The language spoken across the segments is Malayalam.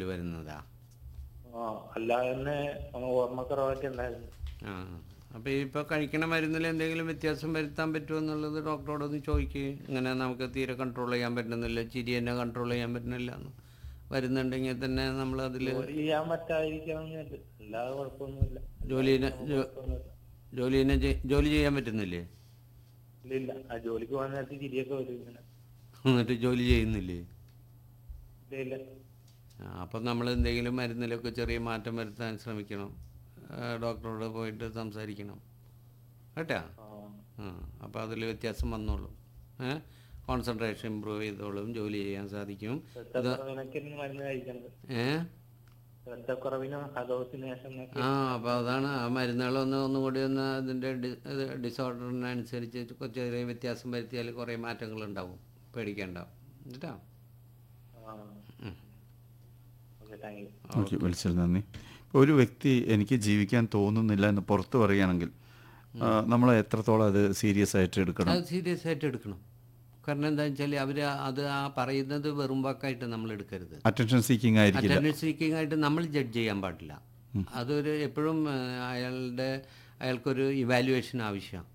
വരുന്നതാ ആ അല്ലാതെ തന്നെ ഓർമ്മക്കുറവൊക്കെ ഉണ്ടായിരുന്നു ആ അപ്പോൾ ഇപ്പോൾ കഴിക്കണ മരുന്നിൽ എന്തെങ്കിലും വ്യത്യാസം വരുത്താൻ പറ്റുമോ എന്നുള്ളത് ഡോക്ടറോടൊന്ന് ചോദിക്കുക ഇങ്ങനെ നമുക്ക് തീരെ കൺട്രോൾ ചെയ്യാൻ പറ്റുന്നില്ല ചിരി തന്നെ കൺട്രോൾ ചെയ്യാൻ പറ്റുന്നില്ല എന്ന് വരുന്നുണ്ടെങ്കിൽ തന്നെ നമ്മൾ അതിൽ ജോലി ചെയ്യാൻ പറ്റാതിരിക്കണമെന്നില്ല അല്ലാതെ കുഴപ്പമൊന്നുമില്ല ജോലിനെ ജോ- കുഴപ്പമൊന്നുമില്ല. ജോലിനെ ചെ- ജോലി ചെയ്യാൻ പറ്റുന്നില്ലേ ഇല്ല ഇല്ല ആ ജോലിക്ക് പോകാൻ നേരത്ത് ചിരിയൊക്കെ വരും ഇങ്ങനെ എന്നിട്ട് ജോലി ചെയ്യുന്നില്ലേ ഇല്ല ഇല്ല ആ, അപ്പം നമ്മൾ എന്തെങ്കിലും മരുന്നിലൊക്കെ ചെറിയ മാറ്റം വരുത്താൻ ശ്രമിക്കണം ആ, ഡോക്ടറോട് പോയിട്ട് സംസാരിക്കണം കേട്ടാ ആ ആ അപ്പോൾ അതിൽ വ്യത്യാസം വന്നോളും ഏ കോൺസെൻട്രേഷൻ ഇമ്പ്രൂവ് ചെയ്തോളും ജോലി ചെയ്യാൻ സാധിക്കും ശ്രദ്ധക്കുറവിനൊക്കെ ഇനി മരുന്ന് കഴിക്കണത് ഏ ശ്രദ്ധക്കുറവിനും ഹലോസിനേഷനൊക്കെ ആ അപ്പോൾ അതാണ് ആ മരുന്നുകളൊന്ന് ഒന്നും കൂടി ഒന്ന് അതിൻ്റെ ഡി ഡിസോർഡറിനനുസരിച്ച് കൊ- ചെറിയ വ്യത്യാസം വരുത്തിയാൽ കുറേ മാറ്റങ്ങളുണ്ടാവും പേടിക്കേണ്ട കേട്ടോ ആ ഓക്കെ താങ്ക് യു ഓക്കെ വിളിച്ചത് നന്ദി ഇപ്പോൾ ഒരു വ്യക്തി എനിക്ക് ജീവിക്കാൻ തോന്നുന്നില്ല എന്ന് പുറത്ത് പറയുകയാണെങ്കിൽ ആ, നമ്മൾ എത്രത്തോളം അത് സീരിയസ് ആയിട്ട് എടുക്കണം അത് സീരിയസ് ആയിട്ട് എടുക്കണം കാരണം എന്താ വെച്ചാൽ അവർ അത് ആ പറയുന്നത് വെറും വാക്കായിട്ട് നമ്മൾ എടുക്കരുത് അറ്റൻഷൻ സീക്കിംഗ് ആയിരിക്കില്ല അറ്റൻഡൻസ് സീക്കിംഗ് ആയിട്ട് നമ്മൾ ജഡ്ജ് ചെയ്യാൻ പാടില്ല അതൊരു എപ്പോഴും ആ, അയാളുടെ അയാൾക്കൊരു ഇവാലുവേഷൻ ആവശ്യമാണ്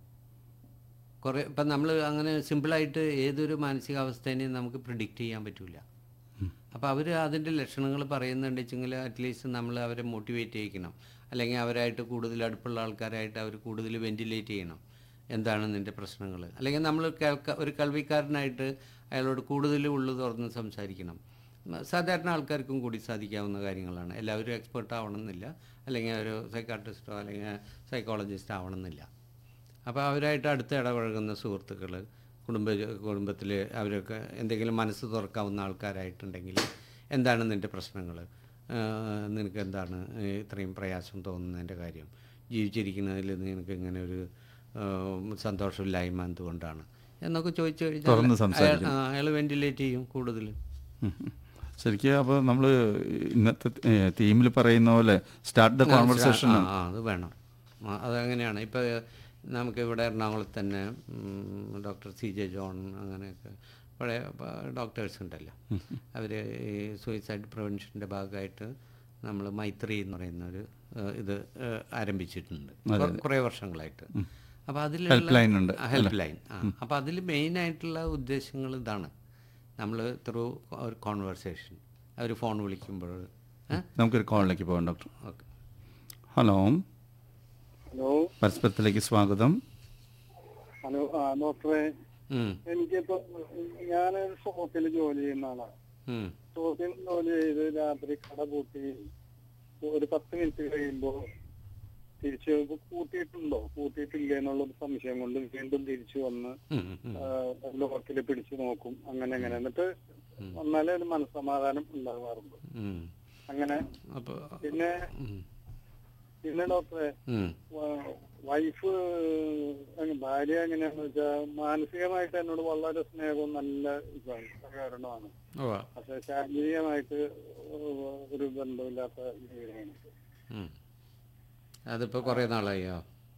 കുറേ ഇപ്പം നമ്മൾ അങ്ങനെ സിമ്പിളായിട്ട് ഏതൊരു മാനസികാവസ്ഥേനെയും നമുക്ക് പ്രിഡിക്റ്റ് ചെയ്യാൻ പറ്റില്ല അപ്പോൾ അവർ അതിൻ്റെ ലക്ഷണങ്ങൾ പറയുന്നുണ്ടെച്ചെങ്കിൽ അറ്റ്ലീസ്റ്റ് നമ്മൾ അവരെ മോട്ടിവേറ്റ് ചെയ്യിക്കണം അല്ലെങ്കിൽ അവരായിട്ട് കൂടുതൽ അടുപ്പുള്ള ആൾക്കാരായിട്ട് അവർ കൂടുതൽ വെൻറ്റിലേറ്റ് ചെയ്യണം എന്താണ് നിൻ്റെ പ്രശ്നങ്ങൾ അല്ലെങ്കിൽ നമ്മൾ കേൾക്ക ഒരു കേൾവിക്കാരനായിട്ട് അയാളോട് കൂടുതൽ ഉള്ളു തുറന്ന് സംസാരിക്കണം ഉം, സാധാരണ ആൾക്കാർക്കും കൂടി സാധിക്കാവുന്ന കാര്യങ്ങളാണ് എല്ലാവരും എക്സ്പേർട്ട് ആവണമെന്നില്ല അല്ലെങ്കിൽ ഒരു സൈക്കാട്രിസ്റ്റോ അല്ലെങ്കിൽ സൈക്കോളജിസ്റ്റോ ആവണമെന്നില്ല അപ്പോൾ അവരായിട്ട് അടുത്ത് ഇടപഴകുന്ന സുഹൃത്തുക്കൾ കുടുംബ കുടുംബത്തിൽ അവരൊക്കെ എന്തെങ്കിലും മനസ്സ് തുറക്കാവുന്ന ആൾക്കാരായിട്ടുണ്ടെങ്കിൽ എന്താണ് നിൻ്റെ പ്രശ്നങ്ങൾ നിനക്ക് എന്താണ് ഈ ഇത്രയും പ്രയാസം തോന്നുന്നതിൻ്റെ കാര്യം ജീവിച്ചിരിക്കുന്നതിൽ നിനക്ക് ഇങ്ങനെ ഒരു ആ, സന്തോഷമില്ലായ്മ എന്തുകൊണ്ടാണ് എന്നൊക്കെ ചോദിച്ചു തുറന്ന് കഴിഞ്ഞാൽ സംസാരിക്കണം. അയാൾ വെൻറ്റിലേറ്റ് ചെയ്യും കൂടുതൽ ഉം. ശരിക്കും അപ്പോൾ നമ്മൾ ഇന്നത്തെ തീമിൽ പറയുന്ന പോലെ സ്റ്റാർട്ട് ദ കോൺവെർസേഷൻ ആ ആ, അത് വേണം ആ, അതങ്ങനെയാണ് ഇപ്പോൾ നമുക്ക് ഇവിടെ എറണാകുളത്ത് തന്നെ ഡോക്ടർ സി ജെ ജോൺ അങ്ങനെയൊക്കെ പഴയ ഡോക്ടേഴ്സ് ഉണ്ടല്ലോ അവർ ഈ സൂയിസൈഡ് പ്രിവെൻഷൻ്റെ ഭാഗമായിട്ട് നമ്മൾ മൈത്രി എന്ന് പറയുന്ന ഒരു ഏഹ്, ഇത് ഏഹ്, ആരംഭിച്ചിട്ടുണ്ട് കൊ- കുറേ വർഷങ്ങളായിട്ട് അപ്പോൾ അതിൽ Help line ഉണ്ട്, ഹെൽപ്പ് ലൈൻ ആ അപ്പോൾ അതിൽ മെയിനായിട്ടുള്ള ഉദ്ദേശങ്ങൾ ഇതാണ് നമ്മൾ ത്രൂ ഒരു കോൺവെർസേഷൻ അവർ ഫോൺ വിളിക്കുമ്പോൾ ഏഹ് നമുക്കൊരു കോളിലേക്ക് പോകാം ഡോക്ടർ ഓക്കെ ഹലോ ഹലോ പരസ്പരത്തിലേക്ക് സ്വാഗതം ഹലോ ആ ഡോക്ടറെ ഉം, എനിക്കിപ്പോ ഞാൻ ഷോപ്പിൽ ജോലി ചെയ്യുന്ന ആളാണ് ഉം, ഷോപ്പിൽ ജോലി ചെയ്ത് രാത്രി കട പൂട്ടി ഒരു പത്ത് മിനിറ്റ് കഴിയുമ്പോ തിരിച്ച് കൂട്ടിയിട്ടുണ്ടോ കൂട്ടിയിട്ടില്ല എന്നുള്ളൊരു സംശയം കൊണ്ട് വീണ്ടും തിരിച്ചു വന്ന് ഉം, ഉം. ലോക്കിൽ പിടിച്ചു നോക്കും അങ്ങനെ അങ്ങനെ എന്നിട്ട് വന്നാലേ ഒരു മനസ്സമാധാനം ഉണ്ടാകാറുണ്ട് ഉം. അങ്ങനെ അപ്പോൾ പിന്നെ ഉം, പിന്നെ ഡോക്ടറെ ഉം, വ- വൈഫ് അങ്ങ് ഭാര്യ എങ്ങനെയാന്ന് വെച്ചാൽ മാനസികമായിട്ട് എന്നോട് വളരെ സ്നേഹവും നല്ല ഇതാണ് സഹകരണമാണ് ഉവ്വ. പക്ഷെ ശാരീരികമായിട്ട് ഒരു ബന്ധമില്ലാത്ത ജീവിതമാണ് ഉം. അതിപ്പോൾ കുറേ നാളായോ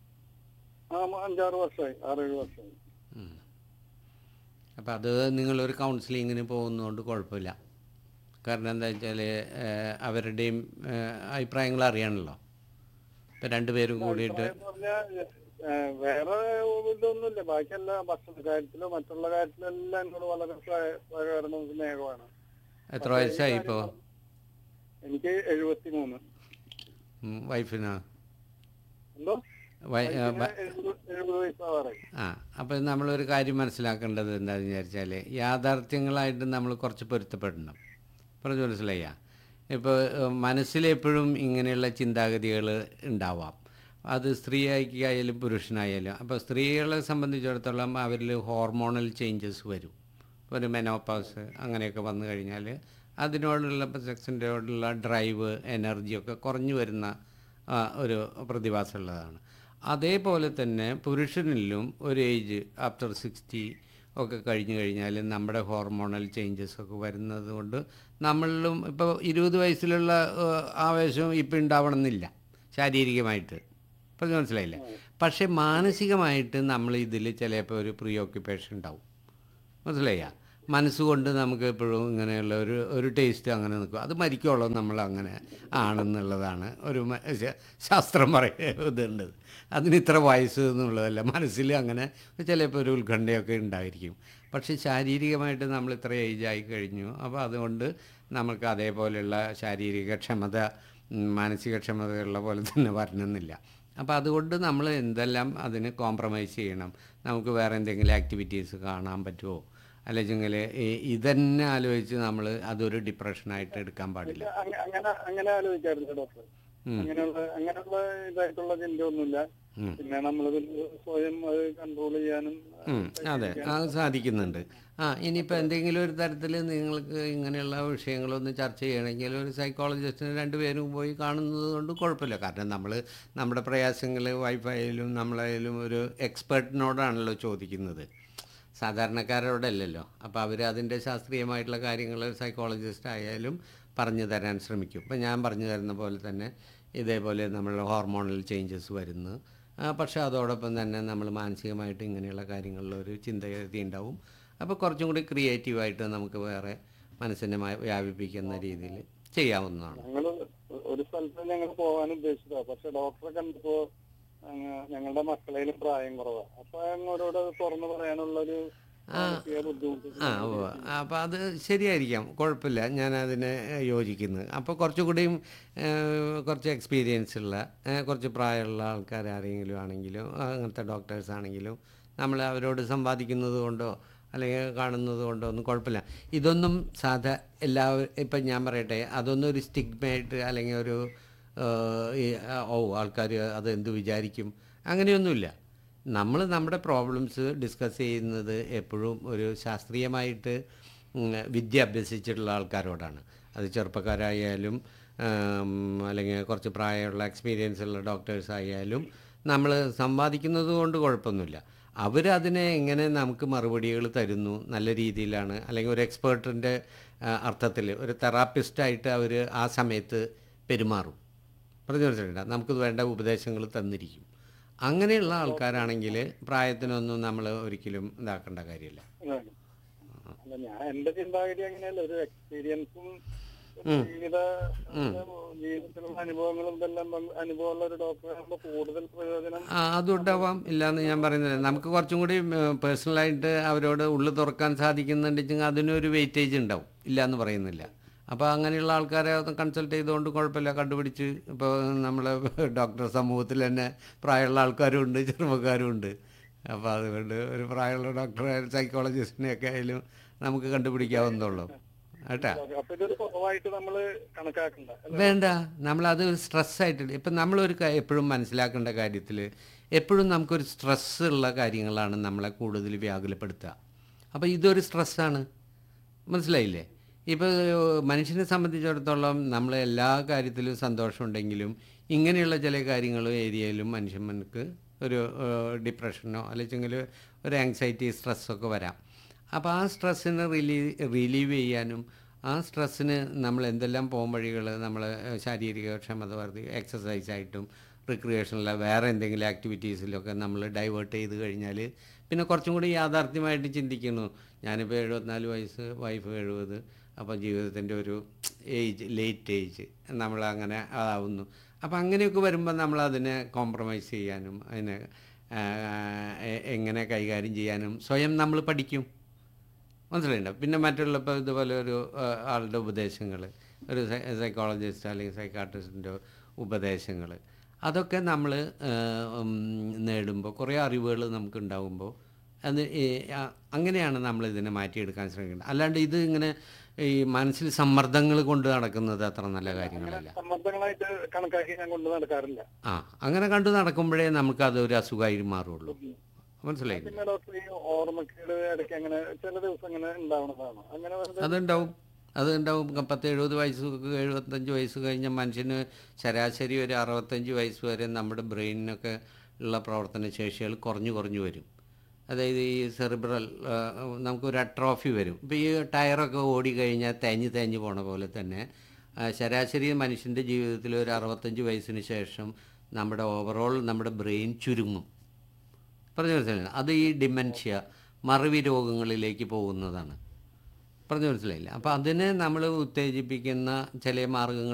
ആ അഞ്ചാറ് വർഷമായി ആറേഴ് വർഷമായി ഉം. അപ്പം അത് നിങ്ങളൊരു കൗൺസിലിങ്ങിന് പോകുന്നതുകൊണ്ട് കുഴപ്പമില്ല കാരണം എന്താ വെച്ചാൽ അവരുടെയും ഏഹ്, അഭിപ്രായങ്ങൾ അറിയണമല്ലോ ഇപ്പം രണ്ടുപേരും കൂടിയിട്ട് എന്ന് പറഞ്ഞാൽ ഏഹ്, വേറെ ഇതൊന്നുമില്ല ബാക്കിയെല്ലാം ഭക്ഷണ കാര്യത്തിലോ മറ്റുള്ള കാര്യത്തിലോ എല്ലാം എന്നോട് വളരെ സഹ- സഹകരണവും സ്നേഹമാണ് എത്ര വയസ്സായി ഇപ്പോൾ എനിക്ക് എഴുപത്തി മൂന്ന് വൈഫിനാ എന്തോ വൈ- ഏഹ്, വ- എഴുപത് എഴുപത് വയസ്സാവാറായി ആ അപ്പോൾ നമ്മളൊരു കാര്യം മനസ്സിലാക്കേണ്ടത് എന്താണെന്ന് വിചാരിച്ചാൽ യാഥാർത്ഥ്യങ്ങളായിട്ട് നമ്മൾ കുറച്ച് പൊരുത്തപ്പെടണം പറഞ്ഞു മനസ്സിലായ ഇപ്പോൾ മനസ്സിലെപ്പോഴും ഇങ്ങനെയുള്ള ചിന്താഗതികൾ ഉണ്ടാവാം അത് സ്ത്രീ ആയാലും പുരുഷനായാലും അപ്പോൾ സ്ത്രീകളെ സംബന്ധിച്ചിടത്തോളം അവരിൽ ഹോർമോണൽ ചേഞ്ചസ് വരും ഇപ്പോൾ ഒരു മെനോപാസ് അങ്ങനെയൊക്കെ വന്നു കഴിഞ്ഞാൽ അതിനോടുള്ള സെക്സിൻ്റെയോടുള്ള ഡ്രൈവ് എനർജിയൊക്കെ കുറഞ്ഞു വരുന്ന ആ, ഒരു പ്രതിഭാസമുള്ളതാണ് അതേപോലെ തന്നെ പുരുഷനിലും ഒരു ഏജ് ആഫ്റ്റർ സിക്സ്റ്റി ഒക്കെ കഴിഞ്ഞു കഴിഞ്ഞാൽ നമ്മുടെ ഹോർമോണൽ ചേഞ്ചസ് ഒക്കെ വരുന്നത് കൊണ്ട് നമ്മളിലും ഇപ്പോൾ ഇരുപത് വയസ്സിലുള്ള ഏഹ്, ആവേശം ഇപ്പം ഉണ്ടാവണമെന്നില്ല ശാരീരികമായിട്ട് ഇപ്പം മനസ്സിലായില്ലേ പക്ഷേ മാനസികമായിട്ട് നമ്മൾ ഇതിൽ ചിലപ്പോൾ ഒരു പ്രീ ഓക്യുപ്പേഷൻ ഉണ്ടാവും മനസ്സിലായ മനസ്സുകൊണ്ട് നമുക്ക് എപ്പോഴും ഇങ്ങനെയുള്ള ഒരു ഒരു ടേസ്റ്റ് അങ്ങനെ നിൽക്കും അത് മരിക്കുള്ളൂ നമ്മൾ അങ്ങനെ ആണെന്നുള്ളതാണ് ഒരു മ- ശ- ശാസ്ത്രം പറയുന്നത് അതിന് ഇത്ര വയസ്സ് എന്നുള്ളതല്ല മനസ്സിൽ അങ്ങനെ ചിലപ്പോൾ ഒരു ഉത്കണ്ഠയൊക്കെ ഉണ്ടായിരിക്കും പക്ഷേ ശാരീരികമായിട്ട് നമ്മൾ ഇത്ര ഏജ് ആയി കഴിഞ്ഞു അപ്പോൾ അതുകൊണ്ട് നമുക്ക് അതേപോലെയുള്ള ശാരീരിക ക്ഷമത ഉം, മാനസിക ക്ഷമതയുള്ള പോലെ തന്നെ വരണമെന്നില്ല അപ്പോൾ അതുകൊണ്ട് നമ്മൾ എന്തെല്ലാം അതിന് കോംപ്രമൈസ് ചെയ്യണം നമുക്ക് വേറെ എന്തെങ്കിലും ആക്ടിവിറ്റീസ് കാണാൻ പറ്റുമോ അല്ലെങ്കിൽ ഇതന്നെ ആലോചിച്ച് നമ്മൾ അതൊരു ഡിപ്രഷനായിട്ട് എടുക്കാൻ പാടില്ല അങ്ങ- അങ്ങനെ അങ്ങനെ ആലോചിക്കാറില്ല ഡോക്ടർ ഉം. അങ്ങനെയുള്ള അങ്ങനെയുള്ള ഇതായിട്ടുള്ള ചിന്തയൊന്നുമില്ല ഉം. പിന്നെ നമ്മൾ സ്വയം അത് കൺട്രോൾ ചെയ്യാനും ഉം, അതെ അത് സാധിക്കുന്നുണ്ട് ആ ഇനിയിപ്പോൾ എന്തെങ്കിലും ഒരു തരത്തിൽ നിങ്ങൾക്ക് ഇങ്ങനെയുള്ള വിഷയങ്ങളൊന്ന് ചർച്ച ചെയ്യണമെങ്കിൽ ഒരു സൈക്കോളജിസ്റ്റിന് രണ്ടുപേരും പോയി കാണുന്നത് കൊണ്ട് കുഴപ്പമില്ല കാരണം നമ്മൾ നമ്മുടെ പ്രയാസങ്ങൾ വൈഫായാലും നമ്മളായാലും ഒരു എക്സ്പേർട്ടിനോടാണല്ലോ ചോദിക്കുന്നത് സാധാരണക്കാരോടല്ലല്ലോ അപ്പോൾ അവർ അതിൻ്റെ ശാസ്ത്രീയമായിട്ടുള്ള കാര്യങ്ങൾ സൈക്കോളജിസ്റ്റ് ആയാലും പറഞ്ഞു തരാൻ ശ്രമിക്കും ഇപ്പം ഞാൻ പറഞ്ഞു തരുന്ന പോലെ തന്നെ ഇതേപോലെ നമ്മളുടെ ഹോർമോണൽ ചേഞ്ചസ് വരുന്നു ആ, പക്ഷേ അതോടൊപ്പം തന്നെ നമ്മൾ മാനസികമായിട്ട് ഇങ്ങനെയുള്ള കാര്യങ്ങളിൽ ഒരു ചിന്തഗതി ഉണ്ടാവും അപ്പോൾ കുറച്ചും കൂടി ക്രിയേറ്റീവായിട്ട് നമുക്ക് വേറെ മനസ്സിനെ മ- വ്യാപിപ്പിക്കുന്ന രീതിയിൽ ചെയ്യാവുന്നതാണ് ഞങ്ങൾ ഒരു സ്ഥലത്ത് ഞങ്ങൾ പോകാൻ ഉദ്ദേശിച്ചതാ പക്ഷെ ഡോക്ടറെ കണ്ടപ്പോ അങ്ങ് ഞങ്ങളുടെ മക്കളേലും പ്രായം കുറവാ അപ്പൊ ഞങ്ങളോട് തുറന്നു പറയാനുള്ള ഒരു മാനസിക ബുദ്ധിമുട്ട് ആ ഓ അപ്പോൾ അത് ശരിയായിരിക്കാം കുഴപ്പമില്ല ഞാൻ അതിനെ യോജിക്കുന്നു അപ്പോൾ കുറച്ചുകൂടിയും ഏഹ്, കുറച്ച് എക്സ്പീരിയൻസ് ഉള്ള ഏഹ്, കുറച്ച് പ്രായമുള്ള ആൾക്കാർ ആരെങ്കിലും ആണെങ്കിലും അങ്ങനത്തെ ഡോക്ടേഴ്സ് ആണെങ്കിലും നമ്മൾ അവരോട് സംവാദിക്കുന്നത് കൊണ്ടോ അല്ലെങ്കിൽ കാണുന്നത് കൊണ്ടോ ഒന്നും കുഴപ്പമില്ല ഇതൊന്നും സാധാ എല്ലാവരും ഇപ്പം ഞാൻ പറയട്ടെ അതൊന്നും ഒരു സ്റ്റിഗ്മയായിട്ട് അല്ലെങ്കിൽ ഒരു ഏഹ്, ഈ, ആ, ഓ ആൾക്കാർ അത് എന്ത് വിചാരിക്കും അങ്ങനെയൊന്നുമില്ല നമ്മൾ നമ്മുടെ പ്രോബ്ലംസ് ഡിസ്കസ് ചെയ്യുന്നത് എപ്പോഴും ഒരു ശാസ്ത്രീയമായിട്ട് ഉം, വിദ്യ അഭ്യസിച്ചിട്ടുള്ള ആൾക്കാരോടാണ് അത് ചെറുപ്പക്കാരായാലും ആം, അല്ലെങ്കിൽ കുറച്ച് പ്രായമുള്ള എക്സ്പീരിയൻസ് ഉള്ള ഡോക്ടേഴ്സ് ആയാലും നമ്മൾ സംവാദിക്കുന്നത് കൊണ്ട് കുഴപ്പമൊന്നുമില്ല അവരതിനെ എങ്ങനെ നമുക്ക് മറുപടികൾ തരുന്നു നല്ല രീതിയിലാണ് അല്ലെങ്കിൽ ഒരു എക്സ്പേർട്ടിൻ്റെ അർത്ഥത്തിൽ ഒരു തെറാപ്പിസ്റ്റായിട്ട് അവർ ആ സമയത്ത് പെരുമാറും പറഞ്ഞു മനസ്സിലുണ്ട് നമുക്ക് വേണ്ട ഉപദേശങ്ങൾ തന്നിരിക്കും അങ്ങനെയുള്ള ആൾക്കാരാണെങ്കിൽ പ്രായത്തിനൊന്നും നമ്മൾ ഒരിക്കലും ഇതാക്കേണ്ട കാര്യമില്ല ഇതാണ്. അല്ല ഞാൻ എന്റെ ചിന്താഗതി അങ്ങനെയല്ല ഒരു എക്സ്പീരിയൻസും ജീവിത ജീവിതത്തിലുള്ള അനുഭവങ്ങളും ഇതെല്ലാം പങ്ക് അനുഭവമുള്ള ഒരു ഡോക്ടറെ ആകുമ്പോൾ കൂടുതൽ പ്രയോജനം ആ അതുണ്ടാവാം ഇല്ലാന്ന് ഞാൻ പറയുന്നില്ല നമുക്ക് കുറച്ചും കൂടി പേഴ്സണലായിട്ട് അവരോട് ഉള്ളു തുറക്കാൻ സാധിക്കുന്നുണ്ടെങ്കിൽ അതിനൊരു വെയിറ്റേജ് ഉണ്ടാവും ഇല്ല എന്ന് പറയുന്നില്ല അപ്പോൾ അങ്ങനെയുള്ള ആൾക്കാരെ ഒന്ന് കൺസൾട്ട് ചെയ്തുകൊണ്ട് കുഴപ്പമില്ല കണ്ടുപിടിച്ച് ഇപ്പോൾ നമ്മളെ ഡോക്ടർ സമൂഹത്തിൽ തന്നെ പ്രായമുള്ള ആൾക്കാരും ഉണ്ട് ചെറുപ്പക്കാരും ഉണ്ട് അപ്പോൾ അതുകൊണ്ട് ഒരു പ്രായമുള്ള ഡോക്ടറെ സൈക്കോളജിസ്റ്റിനെയൊക്കെ ആയാലും നമുക്ക് കണ്ടുപിടിക്കാവുന്നതുള്ളൂ കേട്ടാ അപ്പൊ ഇതൊരു കുറവായിട്ട് നമ്മൾ കണക്കാക്കണ്ട അല്ലേ? വേണ്ട നമ്മളത് സ്ട്രെസ്സായിട്ട് ഇപ്പം നമ്മളൊരു ക- എപ്പോഴും മനസ്സിലാക്കേണ്ട കാര്യത്തിൽ എപ്പോഴും നമുക്കൊരു സ്ട്രെസ് ഉള്ള കാര്യങ്ങളാണ് നമ്മളെ കൂടുതൽ വ്യാകുലപ്പെടുത്തുക അപ്പോൾ ഇതൊരു സ്ട്രെസ്സാണ് മനസ്സിലായില്ലേ ഇപ്പോൾ മനുഷ്യനെ സംബന്ധിച്ചിടത്തോളം നമ്മൾ എല്ലാ കാര്യത്തിലും സന്തോഷമുണ്ടെങ്കിലും ഇങ്ങനെയുള്ള ചില കാര്യങ്ങളും ഏരിയയിലും മനുഷ്യന്മാർക്ക് ഒരു ഡിപ്രഷനോ അല്ലെങ്കിൽ ഒരു ആങ്സൈറ്റി സ്ട്രെസ്സൊക്കെ വരാം അപ്പോൾ ആ സ്ട്രെസ്സിനെ റിലീവ് റിലീവ് ചെയ്യാനും ആ സ്ട്രെസ്സിന് നമ്മൾ എന്തെല്ലാം പോംവഴികൾ നമ്മൾ ശാരീരിക ക്ഷമത വർദ്ധി എക്സസൈസ് ആയിട്ടും റിക്രിയേഷനിലെ വേറെ എന്തെങ്കിലും ആക്ടിവിറ്റീസിലൊക്കെ നമ്മൾ ഡൈവേർട്ട് ചെയ്ത് കഴിഞ്ഞാൽ പിന്നെ കുറച്ചും കൂടി യാഥാർത്ഥ്യമായിട്ട് ചിന്തിക്കുന്നു ഞാനിപ്പോൾ എഴുപത്തിനാല് വയസ്സ് വൈഫ് എഴുപത് അപ്പോൾ ജീവിതത്തിൻ്റെ ഒരു ഏജ് ലേറ്റ് ഏജ് നമ്മൾ അങ്ങനെ ആവുന്നു അപ്പോൾ അങ്ങനെയൊക്കെ വരുമ്പോൾ നമ്മൾ അതിനെ കോംപ്രമൈസ് ചെയ്യാനും അതിനെ ആ, എ- എങ്ങനെ കൈകാര്യം ചെയ്യാനും സ്വയം നമ്മൾ പഠിക്കും മനസ്സിലായില്ല പിന്നെ മറ്റുള്ള ഇപ്പോൾ ഇതുപോലെ ഒരു ആ, ആളുടെ ഉപദേശങ്ങൾ ഒരു സൈക്കോളജിസ്റ്റ് അല്ലെങ്കിൽ സൈക്കാട്രിസ്റ്റിൻ്റെ ഉപദേശങ്ങൾ അതൊക്കെ നമ്മൾ നേടുമ്പോൾ കുറേ അറിവുകൾ നമുക്ക് ഉണ്ടാകുമ്പോൾ അത് ഈ, ആ, അങ്ങനെയാണ് നമ്മൾ ഇതിനെ മാറ്റിയെടുക്കാൻ ശ്രമിക്കേണ്ടത് അല്ലാണ്ട് ഇത് ഇങ്ങനെ ഈ മനസ്സിൽ സമ്മർദ്ദങ്ങൾ കൊണ്ട് നടക്കുന്നത് അത്ര നല്ല കാര്യങ്ങളല്ല സമ്മർദ്ദങ്ങളായിട്ട് കണക്കാക്കി ഞാൻ കൊണ്ട് നടക്കാറില്ല ആ അങ്ങനെ കണ്ടു നടക്കുമ്പോഴേ നമുക്കത് ഒരു അസുഖമായി മാറുള്ളൂ മനസ്സിലായില്ലേ പിന്നെ ഡോക്ടർ ഈ ഓർമ്മക്കേട് ഇടയ്ക്ക് അങ്ങനെ ചില ദിവസം അങ്ങനെ ഉണ്ടാവണതാണ് അങ്ങനെ വെറുതെ അതുണ്ടാവും അതുണ്ടാവും പത്ത് എഴുപത് വയസ്സ് എഴുപത്തഞ്ച് വയസ്സ് കഴിഞ്ഞ മനുഷ്യന് ശരാശരി ഒരു അറുപത്തഞ്ച് വയസ്സ് വരെ നമ്മുടെ ബ്രെയിനിനൊക്കെ ഉള്ള പ്രവർത്തന ശേഷികൾ കുറഞ്ഞു കുറഞ്ഞു വരും അതായത് ഈ സെറിബ്രൽ നമുക്കൊരു അട്രോഫി വരും ഇപ്പോൾ ഈ ടയറൊക്കെ ഓടി കഴിഞ്ഞാൽ തേഞ്ഞ് തേഞ്ഞ് പോണ പോലെ തന്നെ ആ, ശരാശരി മനുഷ്യൻ്റെ ജീവിതത്തിൽ ഒരു അറുപത്തഞ്ച് വയസ്സിന് ശേഷം നമ്മുടെ ഓവറോൾ നമ്മുടെ ബ്രെയിൻ ചുരുങ്ങും പറഞ്ഞു മനസ്സിലായി അത് ഈ ഡിമെൻഷ്യ മറവി രോഗങ്ങളിലേക്ക് പോകുന്നതാണ് പറഞ്ഞു മനസ്സിലായില്ല അപ്പോൾ അതിനെ നമ്മൾ ഉത്തേജിപ്പിക്കുന്ന ചില മാർഗങ്ങൾ